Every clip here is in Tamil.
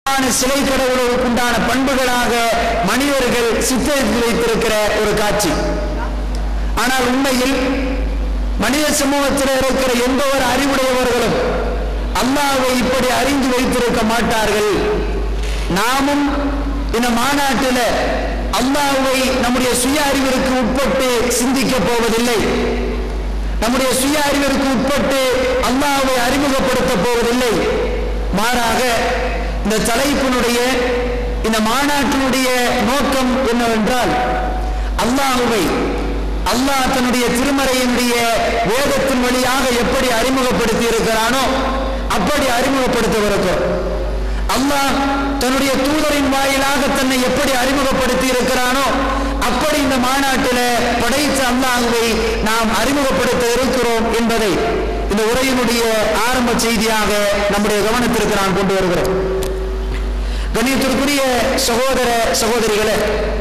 உண்மையான சிலை கடவுளுக்கு உண்டான பண்புகளாக மனிதர்கள் சித்தரித்து வைத்திருக்கிற ஒரு காட்சி ஆனால் உண்மையில் மனித சமூகத்தில் இருக்கிற எந்த ஒரு அறிவுடையவர்களும் அல்லாஹ்வை இப்படி அறிந்து வைத்திருக்க மாட்டார்கள் நாமும் இந்த மாநாட்டில் அல்லாஹ்வை நம்முடைய சுய அறிவிற்கு உட்பட்டு சிந்திக்க போவதில்லை நம்முடைய சுய அறிவிற்கு உட்பட்டு அல்லாஹ்வை அறிமுகப்படுத்த போவதில்லை மாறாக இந்த தலைப்பினுடைய இந்த மாநாட்டினுடைய நோக்கம் என்னவென்றால் அல்லாஹுவை அல்லாஹ் தன்னுடைய திருமறையினுடைய வேதத்தின் வழியாக எப்படி அறிமுகப்படுத்தி இருக்கிறானோ அப்படி அறிமுகப்படுத்தவிருக்கிறோம் அல்லாஹ் தன்னுடைய தூதரின் வாயிலாக தன்னை எப்படி அறிமுகப்படுத்தி இருக்கிறானோ அப்படி இந்த மாநாட்டில் படைத்த அல்லாஹுவை நாம் அறிமுகப்படுத்த இருக்கிறோம் என்பதை இந்த உரையினுடைய ஆரம்ப செய்தியாக நம்முடைய கவனத்திற்கு நான் கொண்டு வருகிறோம் கண்ணியத்திற்குரிய சகோதர சகோதரிகளே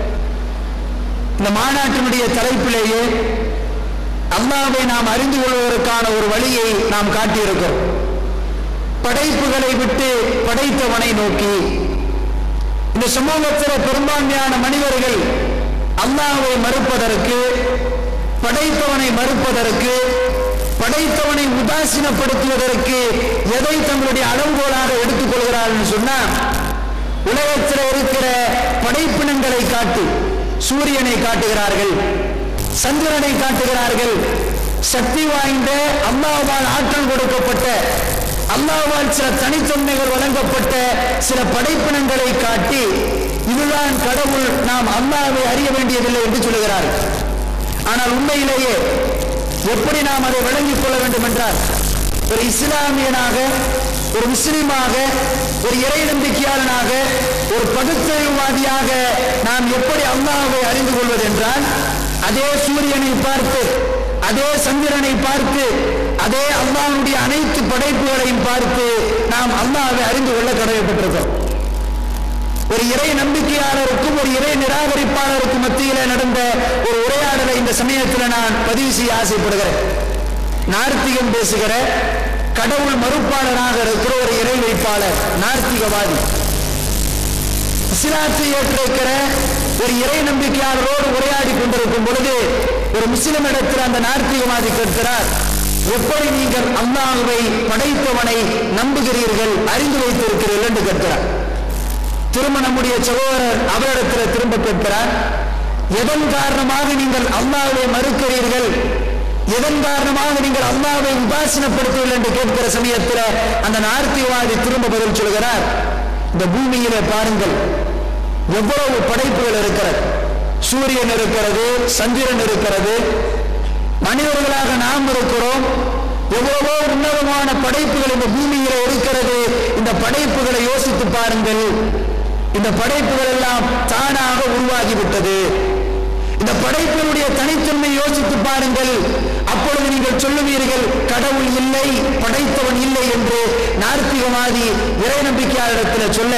இந்த மாநாட்டினுடைய தலைப்பிலேயே அல்லாவை நாம் அறிந்து கொள்வதற்கான ஒரு வழியை நாம் காட்டியிருக்கிறோம் படைப்புகளை விட்டு படைத்தவனை நோக்கி இந்த சமூகத்தில் பெரும்பான்மையான மனிதர்கள் அல்லாவை மறுப்பதற்கு படைத்தவனை மறுப்பதற்கு படைத்தவனை உதாசீனப்படுத்துவதற்கு எதை தங்களுடைய அளவுகோலாக எடுத்துக்கொள்கிறார்கள் சொன்னா உலகத்தில் இருக்கிற படைப்பினங்களை காட்டி சூரியனை காட்டுகிறார்கள் சந்திரனை காட்டுகிறார்கள் சக்தி வாய்ந்த அல்லாவால் ஆற்றல் கொடுக்கப்பட்ட அல்லாவால் சில தனித்தன்மைகள் வழங்கப்பட்ட சில படைப்பினங்களை காட்டி இதுதான் கடவுள் நாம் அல்லாவை அறிய வேண்டியதில்லை என்று சொல்லுகிறார்கள் ஆனால் உண்மையிலேயே எப்படி நாம் அதை விளங்கிக் கொள்ள வேண்டும் என்றால் ஒரு இஸ்லாமியனாக ஒரு முஸ்லிமாக ஒரு இறை நம்பிக்கையாளனாக ஒரு பகுத்தறிவுவாதியாக நாம் எப்படி அல்லாஹ்வை அறிந்து கொள்வது என்றால் அதே சூரியனை பார்த்து அதே சந்திரனை பார்த்து அதே அல்லாஹ்வுடைய அனைத்து படைப்புகளையும் பார்த்து நாம் அல்லாஹ்வை அறிந்து கொள்ள கடமைப்பட்டிருக்கிறோம் ஒரு இறை நம்பிக்கையாளருக்கும் ஒரு இறை நிராகரிப்பாளருக்கும் மத்தியில நடந்த ஒரு உரையாடலை இந்த சமயத்தில் நான் பதிவு செய்ய ஆசைப்படுகிறேன் நார்த்திகம் பேசுகிற கடவுள் மறுப்பாளராக இருக்கிற ஒரு இறை வைப்பாளர் நார்த்திகவாதி இஸ்லாத்தை ஏற்றிருக்கிற ஒரு இறை நம்பிக்கையாளரோடு உரையாடி கொண்டிருக்கும் பொழுது ஒரு முஸ்லிம் இடத்தில் அந்த நார்த்திகவாதி கேட்கிறார் எப்படி நீங்கள் அல்லாஹுவை படைத்தவனை நம்புகிறீர்கள் அறிந்து வைத்திருக்கிறீர்கள் என்று கேட்கிறார் திரும்ப நம்முடைய சகோதரர் அவரிடத்தில் திரும்ப கேட்கிறார் எதன் காரணமாக நீங்கள் அல்லாஹ்வை மறுக்கிறீர்கள் எதன் காரணமாக நீங்கள் அல்லாஹ்வை உபாசனப்படுத்துவீர்கள் என்று கேட்கிற சமயத்தில் அந்த நார்த்திவாதி திரும்ப பதில் சொல்கிறார் இந்த பூமியிலே பாருங்கள் எவ்வளவு படைப்புகள் இருக்கிறது சூரியன் இருக்கிறது சந்திரன் இருக்கிறது மனிதர்களாக நாம் இருக்கிறோம் எவ்வளவோ உன்னதமான படைப்புகள் இந்த பூமியில இருக்கிறது இந்த படைப்புகளை யோசித்து பாருங்கள் இந்த படைப்புகள் எல்லாம் தானாக உருவாகிவிட்டது இந்த படைப்பினுடைய தனித்தன்மை யோசித்து பாருங்கள் அப்பொழுது நீங்கள் சொல்லுவீர்கள் கடவுள் இல்லை படைத்தவன் இல்லை என்று நார்த்திகவாதி இறை நம்பிக்கையாளரிடத்தில் சொல்ல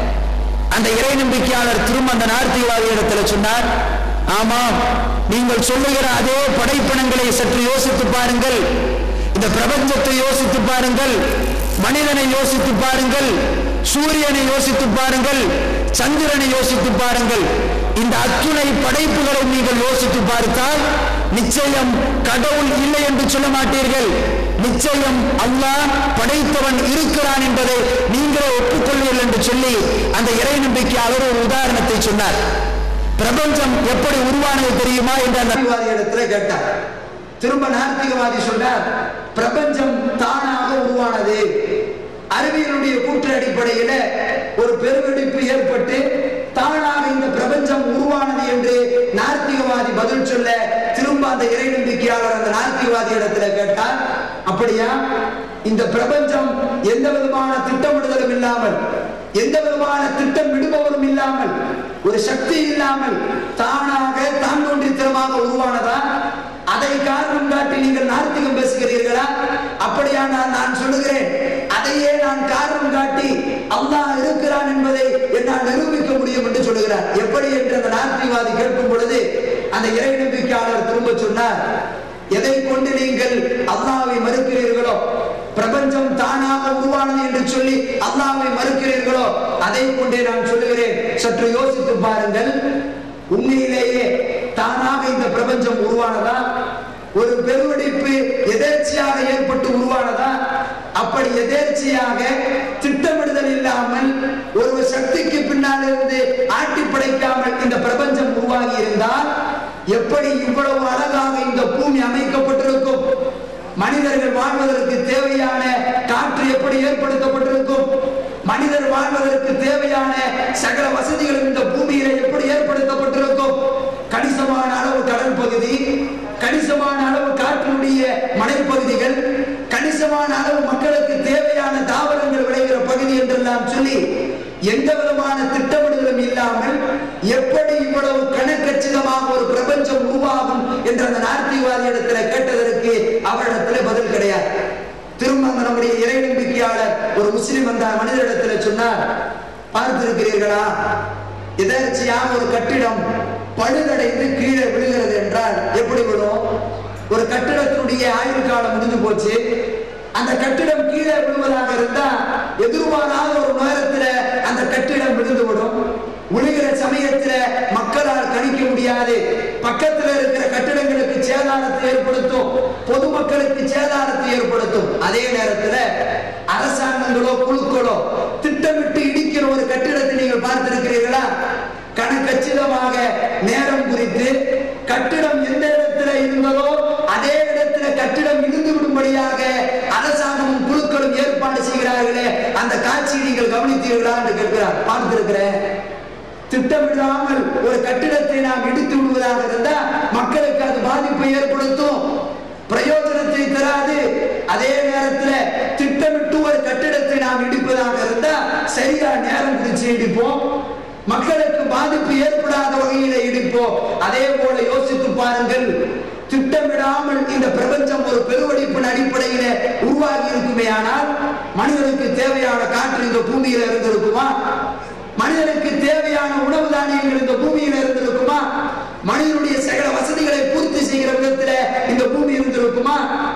அந்த இறை நம்பிக்கையாளர் திரும்ப அந்த நார்த்திகவாதி இடத்துல சொன்னார் ஆமாம் நீங்கள் சொல்லுகிற அதே படைப்பினங்களை சற்று யோசித்து பாருங்கள் இந்த பிரபஞ்சத்தை யோசித்து பாருங்கள் மனிதனை யோசித்து பாருங்கள் சூரியனை யோசித்து பாருங்கள் சந்திரனை யோசித்து பாருங்கள் இந்த அத்துணை படைப்புகளை நீங்கள் யோசித்து பார்த்தால் நிச்சயம் கடவுள் இல்லை என்று சொல்ல மாட்டீர்கள் நிச்சயம் அல்லாஹ் படைத்தவன் இருக்கிறான் என்பதை நீங்களே ஒப்புக்கொள்வீர்கள் என்று சொல்லி அந்த இறை நம்பிக்கையாளர் ஒரு உதாரணத்தை சொன்னார் பிரபஞ்சம் எப்படி உருவானது தெரியுமா என்று அந்த இடத்துல கேட்டார் திரும்ப நாத்திகவாதி சொன்னார் பிரபஞ்சம் தானாக உருவானது அறிவியலுடைய கூற்று அடிப்படையில ஒரு பெருவெடிப்பு ஏற்பட்டு தானாக இந்த பிரபஞ்சம் உருவானது என்று நாத்திகவாதி பதில் சொல்ல திரும்ப அந்த இறை நம்பிக்கையாளர் அந்த நாத்திகவாதி இடத்துல கேட்டார் அப்படியா இந்த பிரபஞ்சம் எந்த விதமான திட்டமிடுதலும் இல்லாமல் எந்த விதமான திட்டம் விடுபவரும் இல்லாமல் ஒரு சக்தி இல்லாமல் தானாக தான் தோன்றித்தனமாக உருவானதா அதை காரணம் காட்டி நீங்கள் நார்த்திகம் பேசுகிறீர்களா அப்படியானால் நான் சொல்லுகிறேன் அதையே நான் காரணம் காட்டி அல்லாஹ் இருக்கிறான் என்பதை என்னால் நிரூபிக்க முடியும் என்று சொல்லுகிறார் எப்படி என்று அந்த நார்த்திகவாதி கேட்கும் பொழுது அந்த இறை நம்பிக்கையாளர் திரும்ப சொன்னார் எதை கொண்டு நீங்கள் அல்லாவை மறுக்கிறீர்களோ பிரபஞ்சம் தானாக உருவானது என்று சொல்லி அல்லாஹ்வை மறுக்கிறீர்களோ அதை கொண்டே நான் சொல்லுகிறேன் சற்று யோசித்து பாருங்கள் உண்மையிலேயே தானாக இந்த பிரபஞ்சம் உருவானதா ஒரு பெருவெடிப்பு எதேர்ச்சியாக ஏற்பட்டு உருவானதா அப்படி எதேர்ச்சியாக திட்டமிடுதல் இல்லாமல் ஒரு சக்திக்கு பின்னால் இருந்து ஆட்டி படைக்காமல் இந்த பிரபஞ்சம் உருவாகி இருந்தால் எப்படி இவ்வளவு அழகாக இந்த பூமி அமைக்கப்பட்டிருக்கும் மனிதர்கள் வாழ்வதற்கு தேவையான காற்று எப்படி ஏற்படுத்தப்பட்டிருக்கும் மனிதர் வாழ்வதற்கு தேவையான சகல வசதிகளும் இந்த பூமியில எப்படி ஏற்படுத்தப்பட்டிருக்கும் கணிசமான அளவு கடல் பகுதி கணிசமான அளவு காற்றினுடைய மலைப்பகுதிகள் கணிசமான அளவு மக்களுக்கு தேவையான தாவரங்கள் விளைகிற பகுதி என்றெல்லாம் சொல்லி எந்த விதமான திட்டமிடுதலும் இல்லாமல் எப்படி இவ்வளவு கணக்கச்சிதமாக ஒரு பிரபஞ்சம் உருவாகும் என்ற அந்த நார்த்திகவாதி இடத்துல கேட்டதற்கு அவரிடத்துல பதில் கிடையாது திரும்ப அந்த நம்முடைய இறை நம்பிக்கையாளர் ஒரு முஸ்லிம் அந்த மனிதரிடத்துல சொன்னார் பார்த்திருக்கிறீர்களா எதர்ச்சியாக ஒரு கட்டிடம் பழுதடைந்து கீழே விழுகிறது என்றால் எப்படி விழும் ஒரு கட்டிடத்தினுடைய ஆயுள் காலம் முடிஞ்சு போச்சு அந்த கட்டிடம் கீழே விழுவதாக இருந்தா எதிர்பாராத ஒரு நேரத்துல அந்த கட்டிடம் விழுந்து விடும் விழுகிற சமயத்துல மக்களால் கணிக்க முடியாது பக்கத்துல இருக்கிற கட்டிடங்களுக்கு சேதாரத்தை ஏற்படுத்தும் பொதுமக்களுக்கு சேதாரத்தை ஏற்படுத்தும் அதே நேரத்துல அரசாங்கங்களோ குழுக்களோ திட்டமிட்டு இடிக்கிற ஒரு கட்டிடத்தை நீங்கள் பார்த்திருக்கிறீர்களா கணக்கச்சிதமாக நேரம் குறித்து கட்டிடம் எந்த இடத்துல இருந்ததோ அதே இடத்துல கட்டிடம் இடிந்து விடும்படியாக அரசாங்கமும் குழுக்களும் ஏற்பாடு செய்கிறார்களே அந்த காட்சியை நீங்கள் கவனித்தீர்களா என்று கேட்கிறார் பார்த்திருக்கிறேன் திட்டமிடாமல் ஒரு கட்டிடத்தை நாம் இடித்து விடுவதாக இருந்தால் மக்களுக்கு அது பாதிப்பை ஏற்படுத்தும் பிரயோஜனத்தை தராது அதே நேரத்தில் திட்டமிட்டு ஒரு கட்டிடத்தை நாம் இடிப்பதாக இருந்தா சரியா நேரம் குறிச்சு இடிப்போம் மக்களுக்கு பாதிப்பு ஏற்படாத வகையில இடிப்போம் அதே போல யோசித்து பாருங்கள் திட்டமிடாமல் இந்த பிரபஞ்சம் ஒரு பெருவெடிப்பின் அடிப்படையில உருவாகி இருக்குமே ஆனால் மனிதனுக்கு தேவையான காற்று இந்த பூமியில இருந்திருக்குமா மனிதனுக்கு தேவையான உணவு தானியங்கள் இந்த பூமியில இருந்திருக்குமா மனிதனுடைய சகல வசதிகளை பூர்த்தி செய்கிற விதத்துல இந்த பூமி இருந்திருக்குமா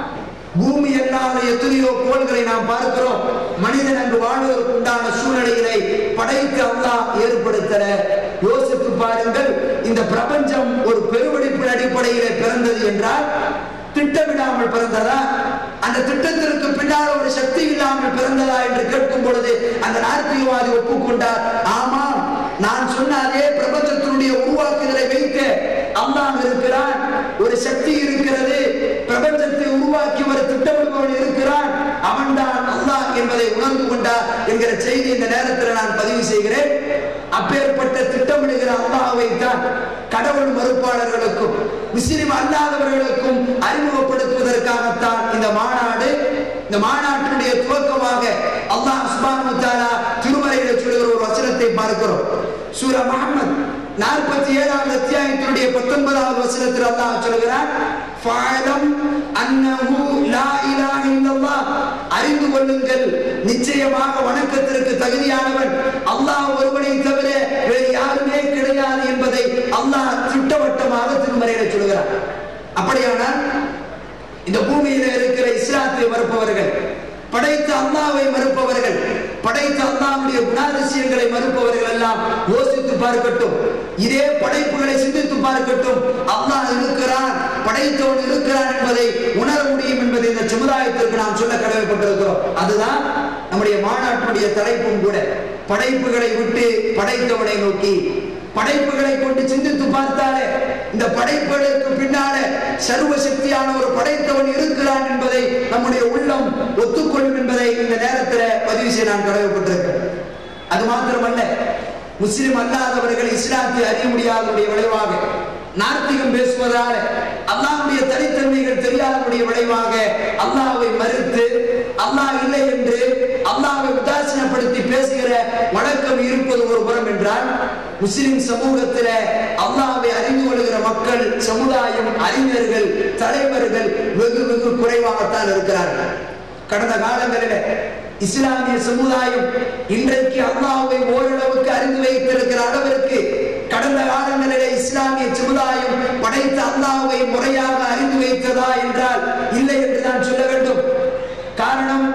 பூமி அல்லாத எத்தனையோ கோள்களை நாம் பார்க்கிறோம் மனிதன் அங்கு வாழ்வதற்கு உண்டான சூழ்நிலைகளை படைத்து அல்லாஹ் ஏற்படுத்தல யோசித்து பாருங்கள் இந்த பிரபஞ்சம் ஒரு பெருவெடிப்பின் அடிப்படையிலே பிறந்தது என்றால் திட்டமிடாமல் பிறந்ததா அந்த திட்டத்திற்கு பின்னால் ஒரு சக்தி இல்லாமல் பிறந்ததா என்று கேட்கும் பொழுது அந்த நார்த்திகவாதி ஒப்புக்கொண்டார் ஆமாம் நான் சொன்ன அதே பிரபஞ்சத்தினுடைய உருவாக்குதலை வைத்து அல்லாஹ் இருக்கிறான் ஒரு சக்தி இருக்கிறது பிரபஞ்சத்தை உருவாக்கி ஒரு திட்டமிடுபவன் இருக்கிறான் அவன்தான் அல்லாஹ் என்பதை உணர்ந்து கொண்டார் என்கிற செய்தி இந்த நேரத்தில் நான் பதிவு செய்கிறேன் அப்பேற்பட்ட திட்டமிடுகிற அல்லாஹ்வை தான் கடவுள் மறுப்பாளர்களுக்கும் முஸ்லிம் அல்லாதவர்களுக்கும் அறிமுகப்படுத்துவதற்காகத்தான் இந்த மாநாடு இந்த மாநாட்டினுடைய துவக்கமாக அல்லாஹ் சுபானு தாலா திருமறையில சொல்லுகிற ஒரு வசனத்தை பார்க்கிறோம் சூரா முஹம்மத் நாற்பத்தி ஏழாவது அத்தியாயத்தினுடைய பத்தொன்பதாவது வசனத்தில் அல்லாஹ் சொல்கிறார் "ஃபஅலம் அன்னஹு லா இலாஹ இல்லல்லாஹ்." அறிந்து கொள்ளுங்கள் நிச்சயமாக வணக்கத்திற்கு தகுதியானவன் அல்லாஹ் ஒருவனை தவிர வேறு யாருமே கிடையாது என்பதை அல்லாஹ் திட்டவட்டமாக திருமறையில சொல்கிறார் அப்படியானால் இந்த பூமியில இருக்கிற இஸ்லாத்தை மறுப்பவர்கள் படைத்த அல்லாவை மறுப்பவர்கள் படைத்த அல்லாவுடைய குணாதிசயங்களை மறுப்பவர்கள் எல்லாம் யோசித்து பார்க்கட்டும் இதே படைப்புகளை சிந்தித்து பார்க்கட்டும் அல்லாஹ் இருக்கிறான் படைத்தவன் இருக்கிறான் என்பதை உணர முடியும் என்பதை இந்த சமுதாயத்திற்கு நாம் சொல்ல கடமைப்பட்டிருக்கிறோம் அதுதான் நம்முடைய மாநாட்டினுடைய தலைப்பும் கூட படைப்புகளை விட்டு படைத்தவனை நோக்கி படைப்புகளை கொண்டு சிந்தித்து பார்த்தாலே இந்த படைப்புகளுக்கு பின்னால சர்வ சக்தியான ஒரு படைத்தவன் இருக்கிறான் என்பதை நம்முடைய உள்ளம் ஒத்துக்கொள்ளும் என்பதை இந்த நேரத்தில் பதிவு செய்ய நான் கடமைப்பட்டிருக்கிறேன் அது மாத்திரமல்ல முஸ்லிம் அல்லாதவர்கள் இஸ்லாத்தை அறிய முடியாதனுடைய விளைவாக நார்த்திகம் பேசுவதால அல்லாஹ்வுடைய தனித்தன்மைகள் தெரியாதனுடைய விளைவாக அல்லாஹ்வை மறுத்து அல்லாஹ் இல்லை என்று அல்லாஹ்வை உதாசீனப்படுத்தி பேசுகிற வழக்கம் இருப்பது ஒரு புறம் என்றால் முஸ்லிம் சமூகத்தில அல்லாஹ்வை அறிந்து கொள்கிற மக்கள் சமுதாயம் அறிஞர்கள் தலைவர்கள் வெகு வெகு குறைவாகத்தான் இருக்கிறார்கள் கடந்த காலங்களில் இஸ்லாமிய சமுதாயம் இன்றைக்கு அல்லாஹ்வை ஓரளவுக்கு அறிந்து வைத்திருக்கிற அளவிற்கு கடந்த காலங்களிலே இஸ்லாமிய சமுதாயம் படைத்த அல்லாஹ்வை முறையாக அறிந்து வைத்ததா என்றால் இல்லை என்று நான் சொல்ல வேண்டும் காரணம்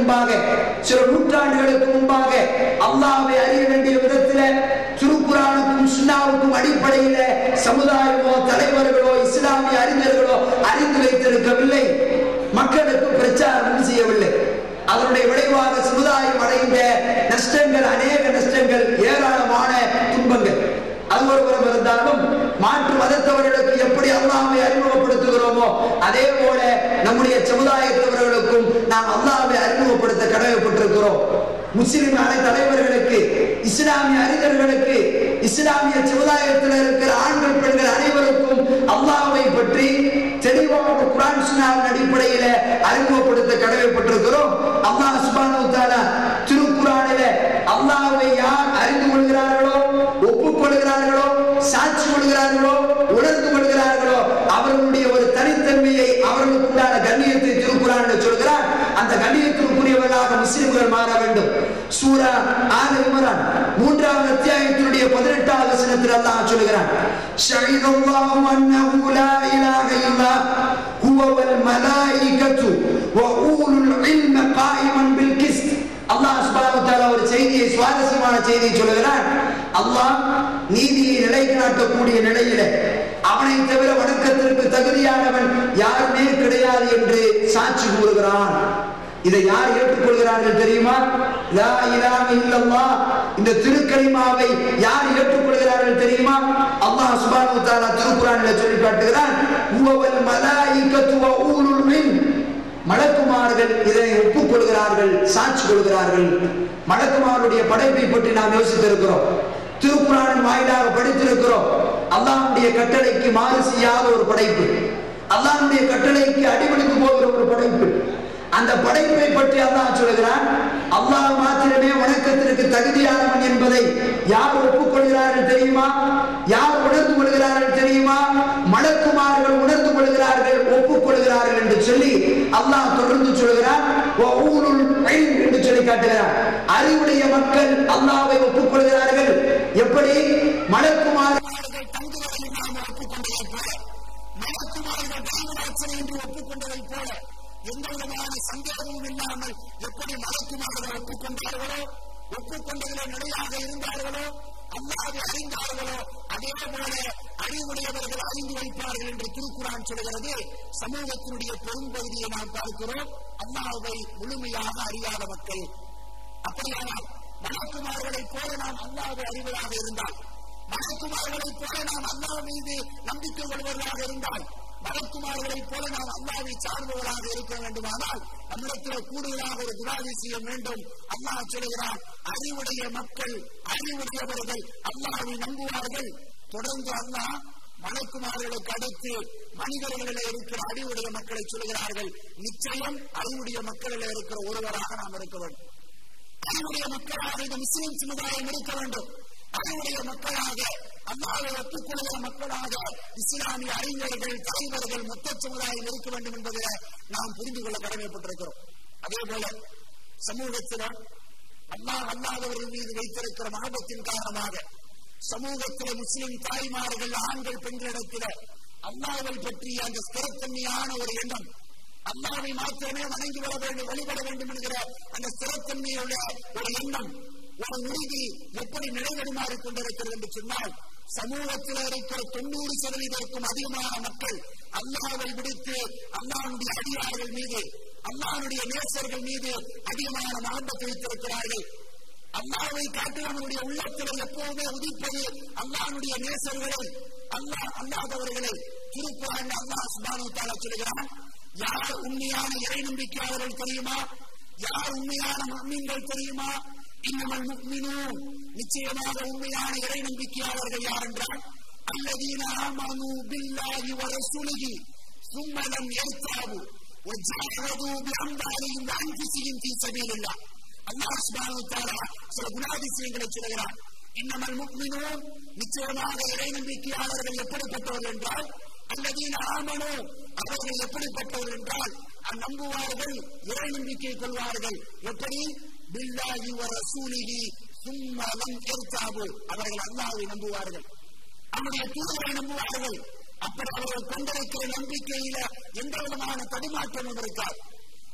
முன்பாக சில நூற்றாண்டுகளுக்கு முன்பாக அல்லாஹ்வை அறிய வேண்டிய விதத்துல திருக்குறானுக்கும் சுன்னாவுக்கும் அடிப்படையில சமுதாயமோ தலைவர்களோ இஸ்லாமிய அறிஞர்களோ அறிந்து வைத்திருக்கவில்லை மக்களுக்கு பிரச்சாரம் செய்யவில்லை அதனுடைய விளைவாக சமுதாயம் அடைந்த நஷ்டங்கள் அநேக நஷ்டங்கள் ஏராளமான துன்பங்கள் அது ஒரு புறம் இருந்தாலும் மாற்று மதத்தவர்களுக்கு எப்படி அல்லாஹ்வை அறிமுகப்படுத்துகிறோமோ அதே போல நம்முடைய சமுதாயத்தவர்களுக்கும் நாம் அல்லாஹ்வை அறிமுகப்படுத்த கடமைப்பட்டிருக்கிறோம் முஸ்லிம் அனை தலைவர்களுக்கு இஸ்லாமிய அறிஞர்களுக்கு இஸ்லாமிய சமுதாயத்தில் இருக்கிற ஆண்கள் பெண்கள் அனைவருக்கும் அல்லாஹ்வை பற்றி தெளிவாக குரான் சுன்னாவின் அடிப்படையில அறிமுகப்படுத்த கடமைப்பட்டிருக்கிறோம் அல்லாஹ் சுப்ஹானஹு வ தஆலா திருக்குறானில அல்லாஹ்வை யார் அறிந்து கொள்கிறார்களோ ஒப்புக்கொள்கிறார்களோ சாட்சி கொள்கிறார்களோ உணர்ந்து கொள்கிறார்களோ அவர்களுடைய ஒரு தனித்தன்மையை அவர்களுக்கு உண்டான கண்ணியத்தை திருக்குறான் சொல்கிறார் அந்த கண்ணியத்திற்குரியவர்களாக முஸ்லிம்கள் மாற வேண்டும் சூரா ஆல இம்ரான் மூன்றாவது அத்தியாயத்தினுடைய பதினெட்டாவது வசனத்தில் அல்லாஹ் சொல்கிறான் ஷஹிதல்லாஹு அன்னஹு லா இலாஹ இல்லா ஹுவ வல் மலாயிகத்து வ ஊலுல் இல்ம காயிமன் பில் கிஸ்த் அல்லாஹ் சுப்ஹானஹு வ தஆலா ஒரு செய்தியை சுவாரஸ்யமான செய்தியை சொல்கிறான் அல்லாஹ் நீதியை நிலைநாட்டக்கூடிய நிலையில அவனை தவிர வணக்கத்திற்கு தகுதியானவன் யாருமே கிடையாது என்று சாட்சி கூறுகிறான் இதை யார் ஏற்றுக்கொள்கிறார்கள் தெரியுமா லா இலாஹ இல்லல்லாஹ் இந்த திருக்கலிமாவை யார் ஏற்றுக்கொள்கிறார்கள் தெரியுமா அல்லாஹ் சுப்ஹானஹு வ தஆலா திருக்குர்ஆனில் சொல்லி காட்டுகிறான் ஹுவல் மலாயிகத்து வ ஊலுல் இல்ம் மலக்குமார்கள் இதனை ஒப்புக்கொள்கிறார்கள் சாட்சி கொள்கிறார்கள் மலக்குமாருடைய படைப்பை பற்றி நாம் யோசித்திருக்கிறோம் திருக்குறானின் வாயிலாக படித்திருக்கிறோம் அல்லாஹ்வுடைய கட்டளைக்கு மாறு செய்யாத ஒரு படைப்பு அல்லாஹ்வுடைய கட்டளைக்கு அடிபணிந்து போகிற ஒரு படைப்பு அந்த படைப்பை பற்றி அல்லாஹ் சொல்கிறான் அல்லாஹ் மாத்திரமே வணக்கத்திற்கு தகுதியானவன் என்பதை யார் ஒப்புக்கொள்கிறார்கள் தெரியுமா யார் உணர்ந்து கொள்கிறார்கள் தெரியுமா மலக்குமார்கள் உணர்ந்து கொள்கிறார்கள் ஒப்புக்கொள்கிறார்கள் என்று சொல்லி அல்லாஹ் தொடர்ந்து சொல்கிறான் "வ ஊலுல் இல்ம்" என்று சொல்லி காட்டுகிறார் அறிவுடைய மக்கள் அல்லாஹ்வை ஒப்புக்கொள்கிறார்கள் எப்படி மலக்குமார்கள் தங்குவதை நாம் ஒப்புக்கொண்டதை போல மலக்குமார்கள் தெய்வராட்சனை என்று ஒப்புக்கொண்டதை போல எந்த விதமான சந்தேகமும் இல்லாமல் எப்படி மலக்குமார்கள் ஒப்புக்கொண்டார்களோ ஒப்புக்கொண்டதிலே நிலையாக இருந்தார்களோ அல்லாஹ்வை அறிந்தார்களோ அதே போல அறிவுடையவர்கள் அறிந்து வைப்பார்கள் என்று திருக்குறான் சொல்கிறது சமூகத்தினுடைய பெரும்பகுதியை நாம் பார்க்கிறோம் அல்லாஹ்வை முழுமையாக அறியாத மக்கள் அப்படியானால் மலக்குமார்களைப் போல நாம் அல்லாஹ்வை அறிவதாக இருந்தால் மலக்குமார்களைப் போல நாம் அல்லாஹ் மீது நம்பிக்கை கொள்வதாக இருந்தால் மலக்குமார்களைப் போல நாம் அல்லாவை சார்ந்தவர்களாக இருக்க வேண்டுமானால் நம்மிடத்தில் கூடுதலாக ஒரு துராதி செய்ய வேண்டும் அல்லாஹ் சொல்கிறார் அறிவுடைய மக்கள் அறிவுடையவர்கள் அல்லாவை நம்புவார்கள் தொடர்ந்து அல்லாஹ் மலக்குமார்களுக்கு அடுத்து மனிதர்களில் இருக்கிற அறிவுடைய மக்களை சொல்கிறார்கள் நிச்சயம் அறிவுடைய மக்களில் இருக்கிற ஒருவராக நாம் இருக்க வேண்டும் அறிவுடைய மக்களாக இந்த முஸ்லிம் சமுதாயம் இருக்க வேண்டும் அறிவுடைய மக்களாக அல்லாவை ஒப்புக்கொள்கிற மக்களாக இஸ்லாமிய அறிஞர்கள் தலைவர்கள் மொத்த சமுதாயம் இருக்க வேண்டும் என்பதை நாம் புரிந்து கொள்ள கடமைப்பட்டிருக்கிறோம் அதே போல சமூகத்தில் அல்லாஹ் அல்லாதவர்கள் மீது வைத்திருக்கிற மகபத்தின் காரணமாக சமூகத்தில் முஸ்லிம் தாய்மார்கள் ஆண்கள் பெண்களிடத்தில் அல்லாவை பற்றிய அந்த ஸ்திரத்தன்மையான ஒரு எண்ணம் அல்லாவை மாத்திரமே வணங்கி வர வேண்டும் வழிபட வேண்டும் என்கிற அந்த ஸ்திரத்தன்மையுள்ள ஒரு எண்ணம் ஒரு உறுதி எப்படி நிலைவருமாறு கொண்டிருக்கிறது என்று சொன்னால் சமூகத்தில் இருக்கிற தொண்ணூறு சதவீதத்திற்கும் அதிகமான மக்கள் அல்லாவை விடுத்து அல்லாவுடைய அடியார்கள் மீது அல்லாவுடைய நேசர்கள் மீது அதிகமான மகப்பத்தை வைத்திருக்கிறார்கள் அல்லாவை காட்டி நம்முடைய உள்ளத்தில் எப்போதுமே உதிப்பது அல்லாவுடைய நேசர்களை அல்லாஹ் அல்லாதவர்களை திருக்குறான் அல்லாஹ் சுபானு தாலா சொல்கிறான் யார் உண்மையான இறை நம்பிக்கையாளர்கள் தெரியுமா யார் உண்மையான மீன்கள் தெரியுமா இன்னமல் முக்மினூன் நிச்சயமாக உண்மையான இறை நம்பிக்கையாளர்கள் யார் என்றால் அல்லதீன ஆமனு பில்லாஹி வ ரசூலிஹி ثم لم يرتابوا وجاهدوا بأموالهم وأنفسهم في سبيل الله அல்லாஹ் சுப்ஹானஹு தஆலா சில குணாதிசயங்களை சொல்கிறார் இன்னமல் முக்மினூன் நிச்சயமாக இறை நம்பிக்கையாளர்கள் எப்படிப்பட்டவர்கள் என்றால் அல்லதீன ஆமனோ அவர்கள் எப்படிப்பட்டவர்கள் என்றால் நம்புவார்கள் இறை நம்பிக்கை கொள்வார்கள் எப்படி பில்லாஹி வ ரசூலிஹி சும்மா லம் யர்தாபு அவர்கள் அல்லாஹ்வை நம்புவார்கள் அவருடைய தூதரை நம்புவார்கள் அப்படி அவர்கள் கொண்டிருக்கிற நம்பிக்கையில எந்த விதமான தடுமாற்றமும் இருக்காது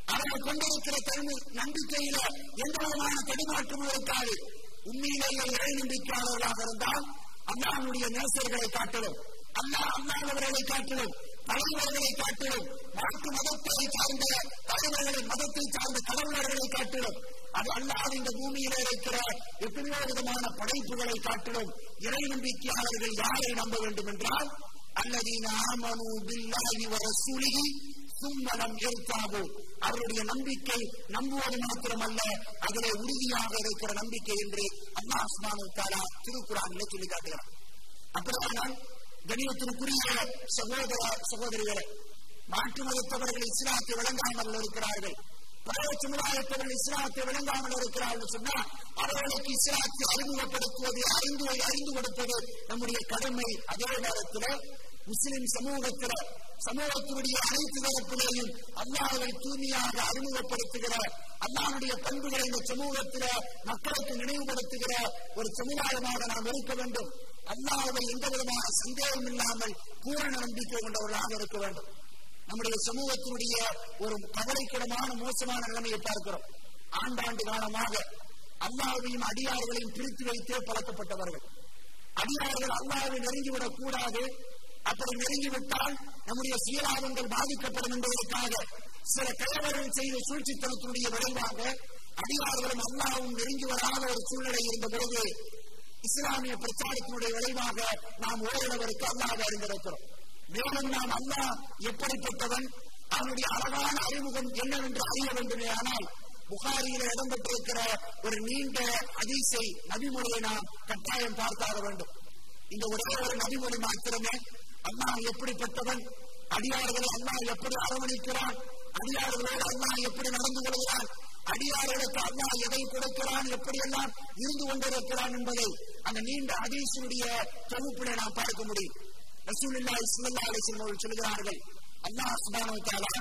அவர்கள் கொண்டிருக்கிற தன்மை நம்பிக்கையில எந்த விதமான தடுமாற்றமும் இருக்காது உண்மையிலேயே இறை நம்பிக்கையாளர்களாக இருந்தால் அல்லாஹ்வுடைய நேசர்களை காட்டிலும் அல்லாஹ் அல்லாதவர்களை காட்டிலும் தலைவர்களை காட்டிலும் மாற்று மதத்தை சார்ந்த தலைவர்களை மதத்தை சார்ந்த கடவுளர்களை காட்டிலும் அது அல்லாத இந்த பூமியில இருக்கிற எத்தனையோ விதமான படைப்புகளை காட்டிலும் இறை நம்பிக்கையாளர்கள் யாரை நம்ப வேண்டும் என்றால் அல்லதீன ஆமனு பில்லாஹி வ ரசூலிஹி சும்மலம் இருத்தாவோ அவருடைய நம்பிக்கை நம்புவது மாத்திரமல்ல அதிலே உறுதியாக இருக்கிற நம்பிக்கை என்று அல்லாஹ் சுப்ஹானஹு வ தஆலா திருக்குறானிலே சொல்லி காட்டுகிறார் அப்படியானால் கணியத்திற்குரிய சகோதர சகோதரிகளே மாற்று மதத்தவர்கள் இஸ்லாத்தை விளங்காமல் இருக்கிறார்கள் பழைய சமுதாயத்தவர்கள் இஸ்லாத்தை விளங்காமல் இருக்கிறார்கள் சொன்னா அவர்களுக்கு இஸ்லாத்தை அறிமுகப்படுத்துவது அறிந்து அறிந்து கொடுப்பது நம்முடைய கடமை அதே நேரத்தில் முஸ்லிம் சமூகத்தில சமூகத்தினுடைய அனைத்து தரப்பிலேயும் அல்லாஹை தூய்மையாக அறிமுகப்படுத்துகிற அல்லாஹுடைய பண்புகளை இந்த சமூகத்தில மக்களுக்கு நினைவுபடுத்துகிற ஒரு சமுதாயமாக நாம் இருக்க வேண்டும் அல்லாஹை எந்த விதமான சந்தேகம் இல்லாமல் பூரண நம்பிக்கை கொண்டவர்களாக இருக்க வேண்டும் நம்முடைய சமூகத்தினுடைய ஒரு கவலைக்கிடமான மோசமான நிலைமையை பார்க்கிறோம் ஆண்டாண்டு காலமாக அல்லாஹையும் அடியார்களையும் பிரித்து வைத்தே பழக்கப்பட்டவர்கள் அடியார்கள் அல்லாஹை நெருங்கிவிடக் கூடாது அப்படி நெருங்கிவிட்டால் நம்முடைய சுயலாபங்கள் பாதிக்கப்படும் என்பதற்காக சில கயவர்கள் செய்த சூழ்ச்சித்தனத்தினுடைய விளைவாக அடியார்களும் அல்லாவும் நெருங்கி வராத ஒரு சூழ்நிலை இருந்த பொழுது இஸ்லாமிய பிரச்சாரத்தினுடைய விளைவாக நாம் ஓரிடவருக்கு அல்லாஹ் அறிந்திருக்கிறோம் மேலும் நாம் அல்லாஹ் எப்படிப்பட்டவன் அவனுடைய அழகான அறிமுகம் என்னவென்று அறிய வேண்டுமே ஆனால் புகாரியில இடம்பெற்றிருக்கிற ஒரு நீண்ட அதிசை நபிமொழியை நாம் கட்டாயம் பார்த்தாக வேண்டும் இந்த ஒரே ஒரு நபிமொழி மாத்திரமே அல்லாஹ் எப்படிப்பட்டவன் அடியார்களை அல்லாஹ் எப்படி அரவணைக்கிறான் அடியார்களோடு அல்லாஹ் எப்படி நடந்து கொள்கிறான் அடியார்களுக்கு அல்லாஹ் எதை கொடுக்கிறான் எப்படியெல்லாம் இருந்து கொண்டிருக்கிறான் என்பதை அந்த நீண்ட அதீசனுடைய தொகுப்பினை நாம் பார்க்க முடியும் ரசூலுல்லாஹி ஸல்லல்லாஹு அலைஹி வஸல்லம் அவர்கள் சொல்கிறார்கள் அல்லாஹ் சுப்ஹானஹு வ தஆலா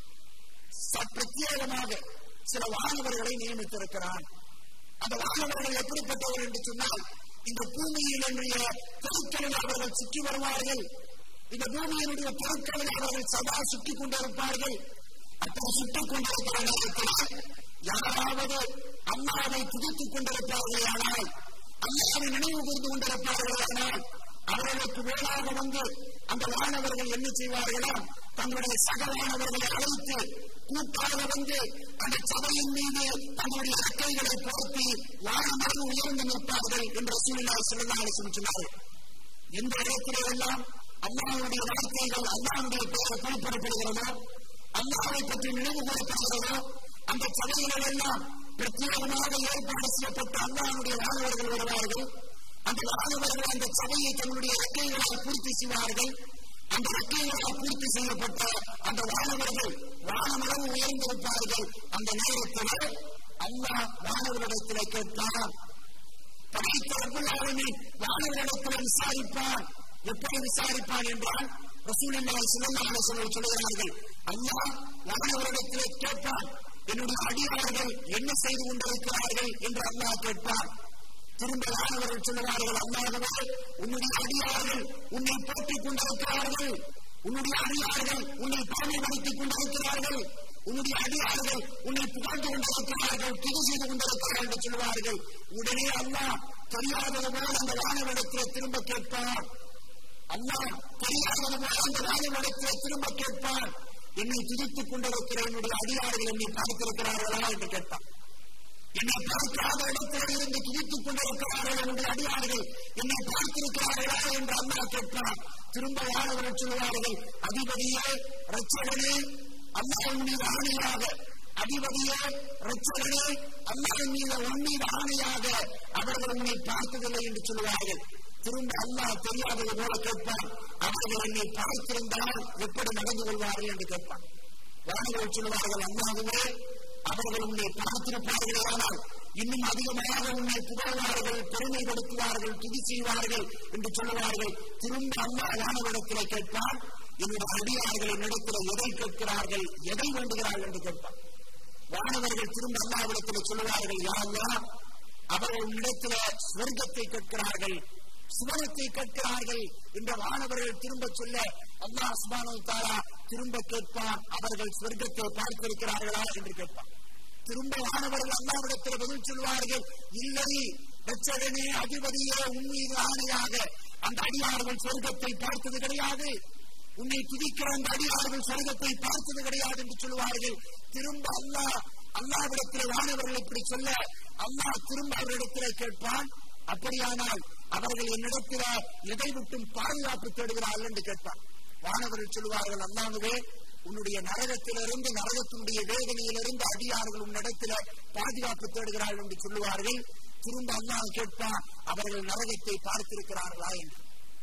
பிரத்யேகமாக சில வானவர்களை நியமித்திருக்கிறான் அந்த வானவர்கள் எப்படிப்பட்டவர்கள் என்று சொன்னால் இந்த பூமியில் என்னுடைய பொருட்களில் அவர்கள் சுற்றி வருவார்கள் இந்த பூமியினுடைய பொருட்களில் அவர்கள் சதா சுற்றிக் கொண்டிருப்பார்கள் அப்படி சுற்றிக் கொண்டிருக்கிற நேரத்தில் யாராவது அல்லாவை துதித்துக் கொண்டிருப்பார்கள் ஆனால் அல்லாவை நினைவு கூர்ந்து கொண்டிருப்பார்கள் ஆனால் அவர்களுக்கு மேலாக வந்து அந்த வானவர்கள் என்ன செய்வார்களாம் தங்களுடைய சக வானவர்களை அழைத்து கூட்டாக வந்து அந்த சபையின் மீது தங்களுடைய ரெக்கைகளை பொருத்தி வானமாக உயர்ந்து நிற்பார்கள் என்று சூழ்நிலை சொல்லலாம் சொன்னார்கள் எந்த இடத்திலே எல்லாம் அல்லாவுடைய வார்த்தைகள் அல்லாவுடைய பெயரை குறிப்பிடப்படுகிறதோ அல்லாவை பற்றி நினைவு கூறப்படுகிறதோ அந்த சபைகளில் எல்லாம் பிரத்யேகமாக ஏற்பாடு செய்யப்பட்ட அல்லாவுடைய வானவர்கள் வருவார்கள் அந்த வானவர்கள் அந்த சபையை தன்னுடைய ரெக்கைகளால் பூர்த்தி செய்வார்கள் அந்த ரெக்கைகளால் பூர்த்தி செய்யப்பட்ட அந்த வானவர்கள் வானமளவு உயர்ந்திருப்பார்கள் அந்த நேரத்தில் அல்லாஹ் வானவரிடத்தில் கேட்பான் படைத்த ரபுல்லாலுமே வானவரிடத்தில் விசாரிப்பான் எப்படி விசாரிப்பான் என்றால் ரசூலுல்லாஹி ஸல்லல்லாஹு அலைஹி வஸல்லம் சொல்கிறார்கள் அல்லாஹ் வானவரிடத்தில் கேட்பான் என்னுடைய அடியார்கள் என்ன செய்து கொண்டிருக்கிறார்கள் என்று அல்லாஹ் கேட்பான் திரும்ப வானவர்கள் சொல்லுவார்கள் அல்லாஹவே உன்னுடைய அடியார்கள் உன்னை போற்றிக் கொண்டிருக்கிறார்கள் உன்னுடைய அடியார்கள் உன்னை தாழ்மைப்படுத்திக் கொண்டிருக்கிறார்கள் உன்னுடைய அடியார்கள் உன்னை புகழ்ந்து கொண்டிருக்கிறார்கள் துதி செய்து கொண்டிருக்கிறார்கள் என்று சொல்லுவார்கள் உடனே அல்லாஹ் தெரியாதது போல அந்த வானவிடத்தில் திரும்ப கேட்பான் அல்லாஹ் தெரியாதது போல அந்த வானவிடத்தில் திரும்ப கேட்பான் என்னை துதித்துக் கொண்டிருக்கிற என்னுடைய அடியார்கள் என்னை பார்த்திருக்கிறார்களா என்று கேட்பான் என்னை பார்க்காத இடத்தில் இருந்து துதித்துக் கொண்டிருக்கிறார்கள் என்னுடைய அடியார்கள் என்னை பார்த்திருக்கிறார்களா என்று அண்ணா கேட்பார் திரும்ப யாரவர்கள் சொல்லுவார்கள் அதிபதியே ரச்சகனே அல்லாவின் மீது ஆணையாக அதிபதியே ரச்சகனே அல்லாவின் மீது உன் மீது ஆணையாக அவர்கள் உன்னை பார்த்ததில்லை என்று சொல்லுவார்கள் திரும்ப அல்லாஹ் தெரியாதது போல கேட்பான் அவர்கள் என்னை பார்த்திருந்தால் எப்படி நடந்து கொள்வார்கள் என்று கேட்பான் வானவர்கள் சொல்லுவார்கள் அல்லாஹுவே அவர்கள் உன்னை பார்த்திருப்பார்களே ஆனால் இன்னும் அதிகமாக உன்னை புகழ்வார்கள் பெருமைப்படுத்துவார்கள் துதி செய்வார்கள் என்று சொல்லுவார்கள் திரும்ப அல்லா வானவிடத்தில் கேட்பான் என்னுடைய அடியார்கள் என்னிடத்தில் எதை கேட்கிறார்கள் எதை வேண்டுகிறார்கள் என்று கேட்பான் வானவர்கள் திரும்ப அல்லாவிடத்தில் சொல்லுவார்கள் யாருலா அவர்கள் இடத்துல ஸ்வர்க்கத்தை கேட்கிறார்கள் சுவனத்தை கேட்கிறார்கள் என்ற வானவர்கள் திரும்ப சொல்ல அல்லாஹ் சுபானு தாரா திரும்ப கேட்பான் அவர்கள் சொர்க்கத்தை பார்த்திருக்கிறார்களா என்று கேட்பான் திரும்ப வானவர்கள் அல்லாவிடத்தில் பதில் சொல்வார்கள் இல்லை ரச்சகனே அதிபதியே உன்மீது ஆணையாக அந்த அடியார்கள் சொர்க்கத்தை பார்த்தது கிடையாது உன்னை துதிக்கிற அந்த அடியார்கள் சொர்க்கத்தை பார்த்தது கிடையாது என்று சொல்லுவார்கள் திரும்ப அல்லாஹ் அல்லாவிடத்தில் வானவர்கள் இப்படி சொல்ல அல்லாஹ் திரும்ப அவரிடத்தில் கேட்பான் அப்படியானால் அவர்கள் என்னிடத்தில எதை விட்டும் பாதுகாப்பு தேடுகிறார்கள் என்று கேட்பார் வானவர்கள் சொல்லுவார்கள் அல்லாஹ்வே உன்னுடைய நரகத்திலிருந்து நரகத்தினுடைய வேதனையிலிருந்து அடியார்கள் உன்னிடத்தில பாதுகாப்பு தேடுகிறார்கள் என்று சொல்லுவார்கள் திரும்ப அல்லாஹ் கேட்பான் அவர்கள் நரகத்தை பார்த்திருக்கிறார்களா என்று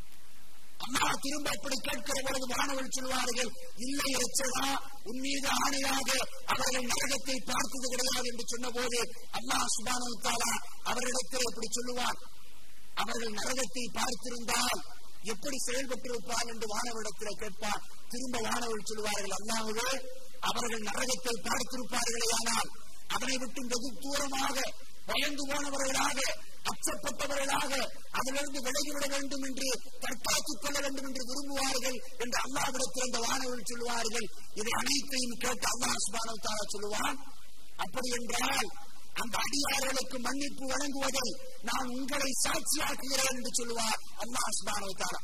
அல்லாஹ் திரும்ப அப்படி கேட்கிற பொழுது மாணவர்கள் சொல்வார்கள் இல்லை ரச்சகா உன் மீது ஆணையாக அவர்கள் நரகத்தை பார்த்தது கிடையாது என்று சொன்ன போது அல்லாஹ் சுபானுத்தாலா அவர்களிடத்தில் எப்படி சொல்லுவார் அவர்கள் நரகத்தை பார்த்திருந்தால் எப்படி செயல்பட்டிருப்பார் என்று வானவரிடத்தில் கேட்பார் திரும்ப வானவர் சொல்லுவார்கள் அல்லாஹ்வே அவர்கள் நரகத்தை பார்த்திருப்பார்களே ஆனால் அதனை விட்டு வெகு தூரமாக பயந்து போனவர்களாக அச்சப்பட்டவர்களாக அதிலிருந்து விலகிவிட வேண்டும் என்று தற்காத்துக் கொள்ள வேண்டும் என்று விரும்புவார்கள் என்று அல்லாவிடத்தில் அந்த வானவர்கள் சொல்லுவார்கள் இதை அனைத்தையும் கேட்டு அல்லாஹ் சுபானோ தாரா சொல்லுவான் அப்படி என்றால் அந்த அடியார்களுக்கு மன்னிப்பு வழங்குவதை நான் உங்களை சாட்சியாக்குகிறேன் என்று சொல்லுவார் அல்லாஹ் சுபானோ தாரா